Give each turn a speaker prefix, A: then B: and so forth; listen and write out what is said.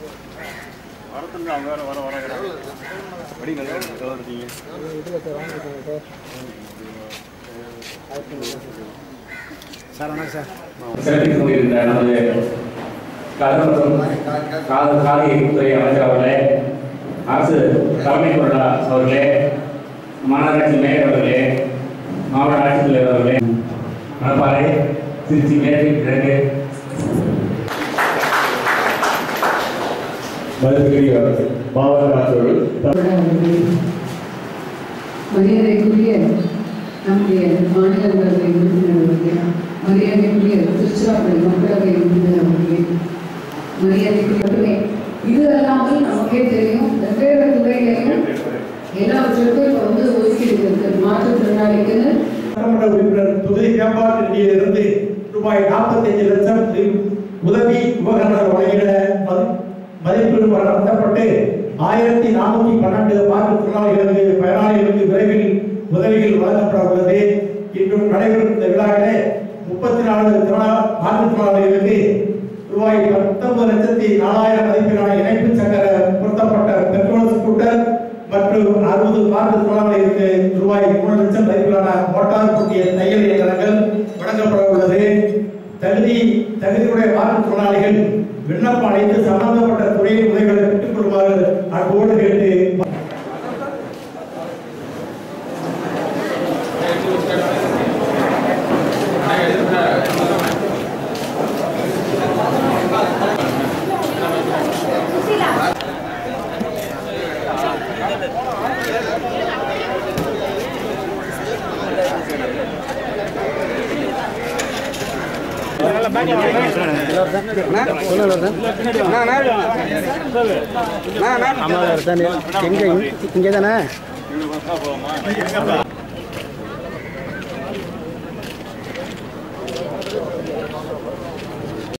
A: வரத்துல அவங்க வேற வர வர படி நல்லா இருக்கீங்க
B: சார் வணக்கம் சார்
C: சிறப்பித்துக் கொண்டிருந்த நமது கல்வி மற்றும் கால காலித்துறை அமைச்சர் அவர்களே அரசு தலைமை பொருளாளர் அவர்களே மாநகராட்சி மேயர் அவர்களே மாவட்ட ஆட்சித்தலைவர் அவர்களே மணப்பாறை திருச்சி மேற்கு கிழக்கு
D: மதிப்புக்குரிய மாவட்ட ஆட்சியர்கள்
E: மரியாதைக்குரிய நம்முடைய மாநிலங்களவை உறுப்பினர் அவர்களே மரியாதைக்குரிய திருச்சிராப்பள்ளி மக்களவை உறுப்பினர் அவர்களே மரியாதைக்குரிய இது அல்லாமல் நமக்கே தெரியும் வெவ்வேறு துறைகளையும் எல்லாவற்றிற்கும் இப்போ வந்து ஒதுக்கீடு இருக்கு மாற்றுத்திறனாளிக்குன்னு
F: சட்டமன்ற உறுப்பினர் தொகுதி மேம்பாட்டு நிதியிலிருந்து ரூபாய் நாற்பத்தஞ்சு லட்சம் உதவி உபகரணங்கள் வழங்கிட மதி- மதிப்பீடு நடத்தப்பட்டு ஆயிரத்தி நானூத்தி பன்னெண்டு மாற்றுத்திறனாளிகளுக்கு பயனாளிகளுக்கு விரைவில் உதவிகள் வழங்கப்பட உள்ளது இன்றும் நடைபெறும் இந்த விழாவிலே முப்பத்தி நாலு திறனா- மாற்றுத்திறனாளிகளுக்கு ரூபாய் பத்தொன்பது லட்சத்தி நாலாயிரம் மதிப்பிலான இணைப்பு சக்கர பொருத்தப்பட்ட பெட்ரோல் ஸ்கூட்டர் மற்றும் அறுபது மாற்றுத்திறனாளிகளுக்கு ரூபாய் மூணு லட்சம் மதிப்பிலான மோட்டார் பூட்டிய தையல் இயந்திரங்கள் வழங்கப்பட உள்ளது தகுதி தகுதியுடைய மாற்றுத்திறனாளிகள் விண்ணப்பம் அளித்து சம்பந்தப்பட்ட துறையின் உதவிகளை பெற்றுக் கொள்ளுமாறு அன்போடு கேட்டு
B: ஆமாம் சார் எங்கே இங்கே தானே
A: போவோமா